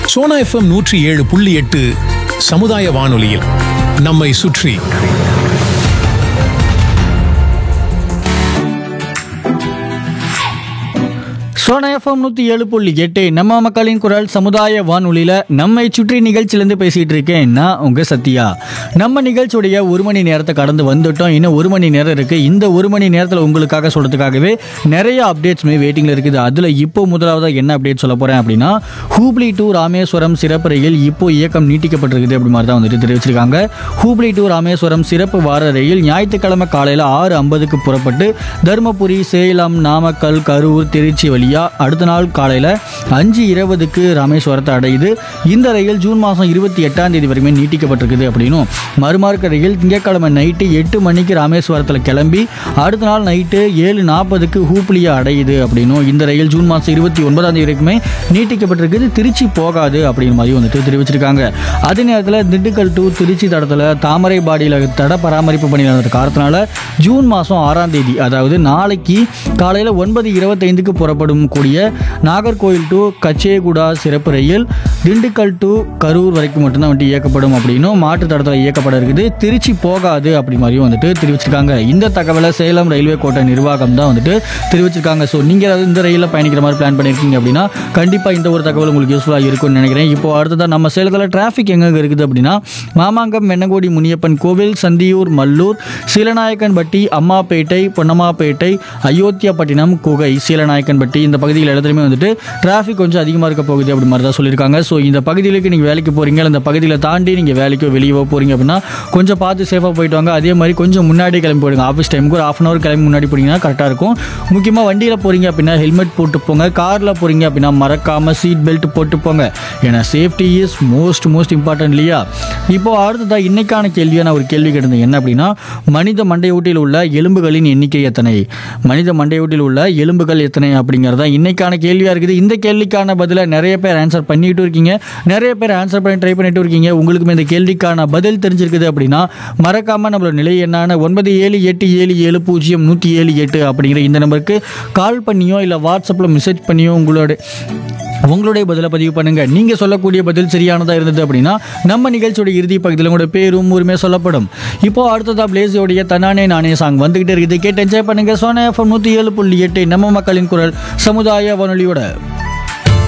Sona FM நூற்றி ஏழு புள்ளி எட்டு சமுதாய வானொலியில் நம்மை சுற்றி சோனா எஃப்எம் நூற்றி ஏழு புள்ளி எட்டு நம்ம மக்களின் குரல் சமுதாய வானொலியில் நம்மை சுற்றி நிகழ்ச்சியிலேருந்து பேசிகிட்டு இருக்கேன் நான் உங்கள் சத்யா நம்ம நிகழ்ச்சியுடைய ஒரு மணி நேரத்தை கடந்து வந்துட்டோம் இன்னும் ஒரு மணி நேரம் இருக்குது இந்த ஒரு மணி நேரத்தில் உங்களுக்காக சொல்கிறதுக்காகவே நிறைய அப்டேட்ஸுமே வெயிட்டிங்கில் இருக்குது அதில் இப்போ முதலாவதாக என்ன அப்டேட் சொல்ல போகிறேன் அப்படின்னா ஹூப்ளி டு ராமேஸ்வரம் சிறப்பு ரயில் இப்போ இயக்கம் நீட்டிக்கப்பட்டிருக்குது அப்படி மாதிரி தான் வந்துட்டு தெரிவிச்சிருக்காங்க ஹூப்ளி டு ராமேஸ்வரம் சிறப்பு வார ரயில் ஞாயிற்றுக்கிழமை காலையில் ஆறு ஐம்பதுக்கு புறப்பட்டு தருமபுரி சேலம் நாமக்கல் கரூர் திருச்சி வழியா அடுத்த நாள் காலையில் அஞ்சு இருபதுக்கு ராமேஸ்வரத்தை அடையுது இந்த ரயில் ஜூன் மாதம் இருபத்தி எட்டாம் தேதி வரைக்குமே நீட்டிக்கப்பட்டிருக்குது அப்படின்னும் மறுமார்க்க ரயில் திங்கட்கிழமை நைட்டு எட்டு மணிக்கு ராமேஸ்வரத்தில் கிளம்பி அடுத்த நாள் நைட்டு ஏழு நாற்பதுக்கு ஹூப்ளியை அடையுது அப்படின்னும் இந்த ரயில் ஜூன் மாதம் இருபத்தி ஒன்பதாம் தேதி வரைக்குமே நீட்டிக்கப்பட்டிருக்குது திருச்சி போகாது அப்படின்னு மாதிரி வந்துட்டு தெரிவிச்சிருக்காங்க அதே நேரத்தில் திண்டுக்கல் டு திருச்சி தடத்தில் தாமரைபாடியில் தட பராமரிப்பு பணிகள் நடந்த காரணத்தினால ஜூன் மாதம் ஆறாம் தேதி அதாவது நாளைக்கு காலையில் ஒன்பது இருபத்தைந்துக்கு புறப்படும் கூடிய நாகர்கோவில் டு கச்சேகுடா சிறப்பு ரயில் திண்டுக்கல் டு கரூர் வரைக்கும் மட்டும்தான் வந்துட்டு இயக்கப்படும் அப்படின்னும் மாற்று தடத்தில் இயக்கப்பட இருக்குது திருச்சி போகாது அப்படி மாதிரியும் வந்துட்டு தெரிவிச்சிருக்காங்க இந்த தகவலை சேலம் ரயில்வே கோட்டை நிர்வாகம் தான் வந்துட்டு தெரிவிச்சிருக்காங்க ஸோ நீங்கள் ஏதாவது இந்த ரயிலில் பயணிக்கிற மாதிரி பிளான் பண்ணியிருக்கீங்க அப்படின்னா கண்டிப்பாக இந்த ஒரு தகவல் உங்களுக்கு யூஸ்ஃபுல்லாக இருக்கும்னு நினைக்கிறேன் இப்போ அடுத்ததான் நம்ம சேலத்தில் டிராஃபிக் எங்கெங்க இருக்குது அப்படின்னா மாமாங்கம் மென்னகோடி முனியப்பன் கோவில் சந்தியூர் மல்லூர் சீலநாயக்கன்பட்டி அம்மாப்பேட்டை பொன்னம்மாப்பேட்டை அயோத்தியாப்பட்டினம் குகை சீலநாயக்கன்பட்டி இந்த பகுதியில் இடத்துலையுமே வந்துட்டு டிராஃபிக் கொஞ்சம் அதிகமாக இருக்க போகுது அப்படி மாதிரி தான் சொல்லியிருக்காங்க ஸோ இந்த பகுதிகளுக்கு நீங்கள் வேலைக்கு போகிறீங்க இந்த பகுதியில் தாண்டி நீங்கள் வேலைக்கோ வெளியவோ போகிறீங்க அப்படின்னா கொஞ்சம் பார்த்து சேஃபாக போயிட்டு வாங்க அதே மாதிரி கொஞ்சம் முன்னாடி கிளம்பி போயிடுங்க ஆஃபீஸ் டைமுக்கு ஒரு ஆஃப் அன் ஹவர் கிளம்பி முன்னாடி போனீங்கன்னா கரெக்டாக இருக்கும் முக்கியமாக வண்டியில் போகிறீங்க அப்படின்னா ஹெல்மெட் போட்டு போங்க காரில் போகிறீங்க அப்படின்னா மறக்காமல் சீட் பெல்ட் போட்டு போங்க ஏன்னா safety is most most important இல்லையா இப்போ அடுத்ததாக இன்னைக்கான கேள்வியை நான் ஒரு கேள்வி கேட்டிருந்தேன் என்ன அப்படின்னா மனித மண்டையோட்டில் உள்ள எலும்புகளின் எண்ணிக்கை எத்தனை மனித மண்டையோட்டில் உள்ள எலும்புகள் எத்தனை அப்படிங்கிறதா இன்னைக்கான கேள்வியாக இருக்குது இந்த கேள்விக்கான பதிலை நிறைய பேர் ஆன்சர் பண்ணிட்டு இருக்கீங்க நிறைய பேர் ஆன்சர் பண்ணி ட்ரை பண்ணிட்டு இருக்கீங்க உங்களுக்குமே இந்த கேள்விக்கான பதில் தெரிஞ்சிருக்குது அப்படின்னா மறக்காமல் நம்மளோட நிலை என்னான ஒன்பது ஏழு எட்டு ஏழு ஏழு பூஜ்ஜியம் நூற்றி ஏழு எட்டு அப்படிங்கிற இந்த நம்பருக்கு கால் பண்ணியோ இல்லை வாட்ஸ்அப்பில் மெசேஜ் பண்ணியோ உங்களோட உங்களுடைய பதிலை பதிவு பண்ணுங்க நீங்க சொல்லக்கூடிய பதில் சரியானதா இருந்தது அப்படின்னா நம்ம நிகழ்ச்சியோட இறுதி பகுதியில் உங்களோட பேரும் உரிமை சொல்லப்படும் இப்போ அடுத்ததா பிளேஸோடைய தன்னானே நானே சாங் வந்துகிட்டே இருக்குது கேட்டு என்ஜாய் பண்ணுங்க சோனா எஃப்எம் நூற்றி ஏழு புள்ளி எட்டு நம்ம மக்களின் குரல் சமுதாய வானொலியோட